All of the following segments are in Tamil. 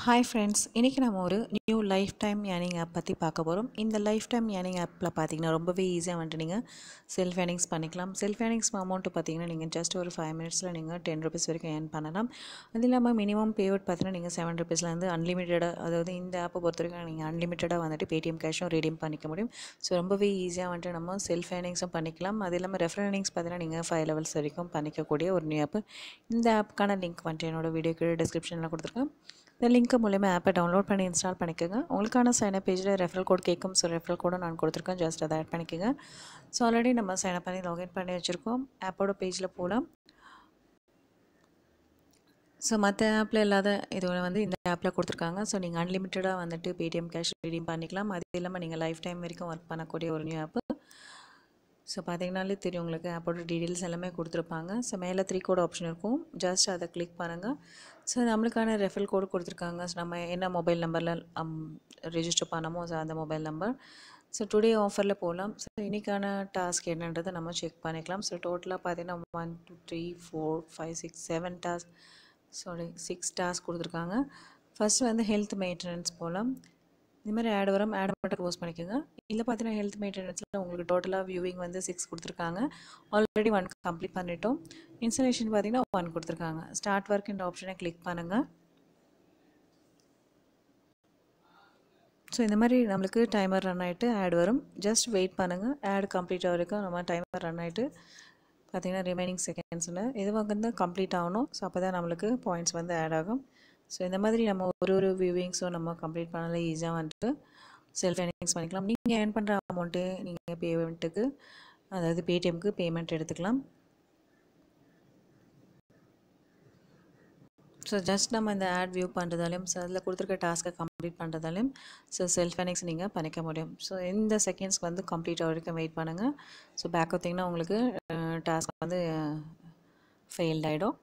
ஹாய் ஃப்ரெண்ட்ஸ் இன்றைக்கி நம்ம ஒரு new life time earning app பற்றி பார்க்க போகிறோம் இந்த லைஃப் டைம் ஏர்னிங் ஆப்பில் பார்த்தீங்கன்னா ரொம்பவே ஈஸியாக வந்துட்டு நீங்கள் செல்ஃப் ஏர்னிங்ஸ் பண்ணிக்கலாம் செல்ஃப் ஏர்னிங்ஸ் அமௌண்ட்டு பார்த்தீங்கன்னா நீங்கள் ஜஸ்ட் ஒரு ஃபைவ் மினிட்ஸில் நீங்கள் டென் ருபீஸ் வரைக்கும் ஏர்ன் பண்ணலாம் அது இல்லாமல் மினிமம் பேவுட் பார்த்தீங்கன்னா நீங்கள் செவன் ருபீஸ்லேருந்து அன்லிமிட்டடாக அதாவது இந்த ஆப்பை பொறுத்த வரைக்கும் நீங்கள் அன்லிமிட்டடாக வந்துட்டு பேடிஎம் கேஷும் ரெடீம் பண்ணிக்க முடியும் ஸோ ரொம்பவே ஈஸியாக வந்துட்டு நம்ம செல்ஃப் ஏர்னிங்ஸும் பண்ணிக்கலாம் அது இல்லாமல் ரெஃபர் ஏர்னிங்ஸ் பார்த்தீங்கன்னா நீங்கள் ஃபைவ் லெவல்ஸ் வரைக்கும் பண்ணிக்கக்கூடிய ஒரு நியூ ஆப் இந்த ஆப்புக்கான லிங்க் வந்துட்டு என்னோட வீடியோ கீழே டிஸ்கிரிப்ஷனில் கொடுத்துருக்கேன் இந்த லிங்க்கு மூலிமா ஆப்பை டவுன்லோட் பண்ணி இன்ஸ்டால் பண்ணிக்கோங்க உங்களுக்கான சைனப் பேஜில் ரெஃபரல் கோட் கேட்கும் ஸோ ரெஃபரல் கோடும் நான் கொடுத்துருக்கேன் ஜஸ்ட் அதை ஆட் பண்ணிக்கோங்க ஸோ ஆல்ரெடி நம்ம சைனப் பண்ணி லாகின் பண்ணி வச்சுருக்கோம் ஆப்போட பேஜில் போகலாம் ஸோ மற்ற ஆப்பில் இல்லாத இது வந்து இந்த ஆப்பில் கொடுத்துருக்காங்க ஸோ நீங்கள் அன்லிமிட்டடாக வந்துட்டு பேடிஎம் கேஷ் ரெடீம் பண்ணிக்கலாம் அது இல்லாமல் நீங்கள் லைஃப் டைம் வரைக்கும் ஒர்க் பண்ணக்கூடிய ஒரு நியூ ஆப்பு ஸோ பார்த்தீங்கனாலே தெரியும் உங்களுக்கு ஆப்போட டீட்டெயில்ஸ் எல்லாமே கொடுத்துருப்பாங்க ஸோ மேலே த்ரீ கோட் ஆப்ஷன் இருக்கும் ஜஸ்ட் அதை கிளிக் பண்ணுங்கள் ஸோ நம்மளுக்கான ரெஃபரல் கோடு கொடுத்துருக்காங்க ஸோ நம்ம என்ன மொபைல் நம்பரில் ரெஜிஸ்டர் பண்ணமோ ஸோ அந்த மொபைல் நம்பர் ஸோ டுடே ஆஃபரில் போகலாம் ஸோ இன்றைக்கான டாஸ்க் என்னன்றதை நம்ம செக் பண்ணிக்கலாம் ஸோ டோட்டலாக பார்த்தீங்கன்னா one two three four five six seven task sorry six task கொடுத்துருக்காங்க ஃபஸ்ட்டு வந்து ஹெல்த் மெயின்டெனன்ஸ் போகலாம் இந்த மாதிரி ஆட் வரும் ஆட் மட்டும் க்ளோஸ் பண்ணிக்கோங்க இதில் பார்த்தீங்கன்னா ஹெல்த் மெயின்டெனன்ஸில் உங்களுக்கு டோட்டலாக வியூவிங் வந்து சிக்ஸ் கொடுத்துருக்காங்க ஆல்ரெடி ஒன் கம்ப்ளீட் பண்ணிட்டோம் இன்ஸ்டலேஷன் பார்த்தீங்கன்னா ஒன் கொடுத்துருக்காங்க ஸ்டார்ட் ஒர்க் இந்த ஆப்ஷனை கிளிக் பண்ணுங்கள் ஸோ இந்த மாதிரி நம்மளுக்கு டைமர் ரன் ஆகிட்டு ஆட் வரும் ஜஸ்ட் வெயிட் பண்ணுங்கள் ஆட் கம்ப்ளீட் வரைக்கும் நம்ம டைமர் ரன் ஆகிட்டு பார்த்தீங்கன்னா ரிமைனிங் செகண்ட்ஸில் இது வந்து கம்ப்ளீட் ஆகணும் ஸோ அப்போ தான் நம்மளுக்கு பாயிண்ட்ஸ் வந்து ஆட் ஆகும் ஸோ இந்த மாதிரி நம்ம ஒரு ஒரு வியூவிங்ஸும் நம்ம கம்ப்ளீட் பண்ணல ஈஸியாக வந்துட்டு செல்ஃப் ஏர்னிங்ஸ் பண்ணிக்கலாம் நீங்கள் ஏர்ன் பண்ணுற அமௌண்ட்டு நீங்கள் பேமெண்ட்டுக்கு அதாவது பேடிஎம்க்கு பேமெண்ட் எடுத்துக்கலாம் ஸோ ஜஸ்ட் நம்ம இந்த ஆட் வியூ பண்ணுறதாலையும் ஸோ அதில் கொடுத்துருக்க டாஸ்க்கை கம்ப்ளீட் பண்ணுறதாலையும் ஸோ செல்ஃப் ஏர்னிங்ஸ் நீங்கள் பண்ணிக்க முடியும் ஸோ இந்த செகண்ட்ஸ்க்கு வந்து கம்ப்ளீட் வரைக்கும் வெயிட் பண்ணுங்கள் ஸோ பேக் பார்த்தீங்கன்னா உங்களுக்கு டாஸ்க் வந்து ஃபெயில்ட் ஆகிடும்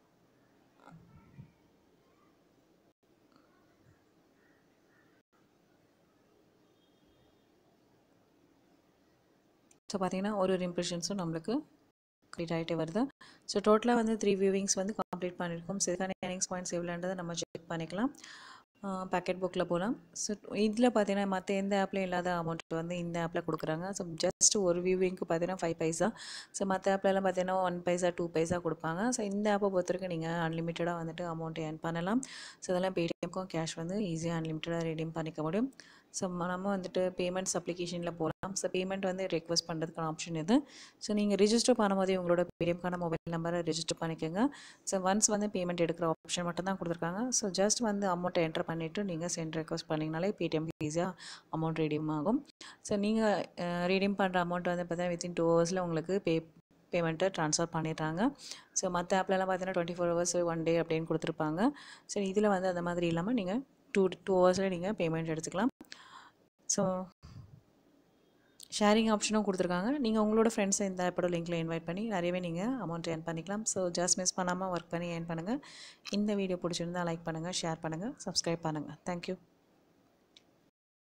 ஸோ பார்த்தீங்கன்னா ஒரு ஒரு இம்ப்ரெஷன்ஸும் நம்மளுக்கு கம்ப்ளீட் ஆகிட்டே வருது ஸோ டோட்டலாக வந்து த்ரீ வியூவிங்ஸ் வந்து கம்ப்ளீட் பண்ணியிருக்கோம் ஸோ இதுக்கான ஏர்னிங்ஸ் பாயிண்ட்ஸ் எவ்வளோன்றதை நம்ம செக் பண்ணிக்கலாம் பேக்கெட் புக்கில் போகலாம் ஸோ இதில் பார்த்தீங்கன்னா மற்ற எந்த ஆப்லையும் இல்லாத அமௌண்ட் வந்து இந்த ஆப்பில் கொடுக்குறாங்க ஸோ ஜஸ்ட் ஒரு வியூவிங்க்கு பார்த்தீங்கன்னா ஃபைவ் பைசா ஸோ மற்ற ஆப்லலாம் பார்த்தீங்கன்னா ஒன் பைசா டூ பைசா கொடுப்பாங்க ஸோ இந்த ஆப்பை பொறுத்த வரைக்கும் நீங்கள் அன்லிமிட்டடாக வந்துட்டு அமௌண்ட் ஏர்ன் பண்ணலாம் ஸோ இதெல்லாம் பேடிஎம்க்கும் கேஷ் வந்து ஈஸியாக அன்லிமிட்டடாக ரெடீம் பண்ணிக்க முடியும் ஸோ நம்ம வந்துட்டு பேமெண்ட்ஸ் அப்ளிகேஷனில் போகலாம் ஸோ பேமெண்ட் வந்து ரெக்வஸ்ட் பண்ணுறதுக்கான ஆப்ஷன் இது ஸோ நீங்கள் ரிஜிஸ்டர் பண்ணும்போது உங்களோட பேடிஎம்க்கான மொபைல் நம்பரை ரெஜிஸ்டர் பண்ணிக்கோங்க ஸோ ஒன்ஸ் வந்து பேமெண்ட் எடுக்கிற ஆப்ஷன் மட்டும் தான் கொடுத்துருக்காங்க ஸோ ஜஸ்ட் வந்து அமௌண்ட்டை என்டர் பண்ணிவிட்டு நீங்கள் சென்ட் ரெக்வஸ்ட் பண்ணிங்கனாலே பேடிஎம்க்கு ஈஸியாக அமௌண்ட் ரெடீம் ஆகும் ஸோ நீங்கள் ரெடீம் பண்ணுற அமௌண்ட் வந்து பார்த்தீங்கன்னா வித்தின் டூ ஹவர்ஸில் உங்களுக்கு பே பேமெண்ட்டை ட்ரான்ஸ்ஃபர் பண்ணிடுறாங்க ஸோ மற்ற ஆப்லலாம் பார்த்தீங்கன்னா twenty four hours one day அப்படின்னு கொடுத்துருப்பாங்க ஸோ இதில் வந்து அந்த மாதிரி இல்லாமல் நீங்கள் டூ டூ ஹவர்ஸில் நீங்கள் பேமெண்ட் எடுத்துக்கலாம் ஸோ ஷேரிங் ஆப்ஷனும் கொடுத்துருக்காங்க நீங்கள் உங்களோட ஃப்ரெண்ட்ஸை இந்த ஆப்போட லிங்க்கில் இன்வைட் பண்ணி நிறையவே நீங்கள் அமௌண்ட் ஏர்ன் பண்ணிக்கலாம் ஸோ ஜஸ்ட் மிஸ் பண்ணாமல் ஒர்க் பண்ணி ஏர்ன் பண்ணுங்கள் இந்த வீடியோ பிடிச்சிருந்தால் லைக் பண்ணுங்கள் ஷேர் பண்ணுங்கள் சப்ஸ்கிரைப் பண்ணுங்கள் தேங்க்யூ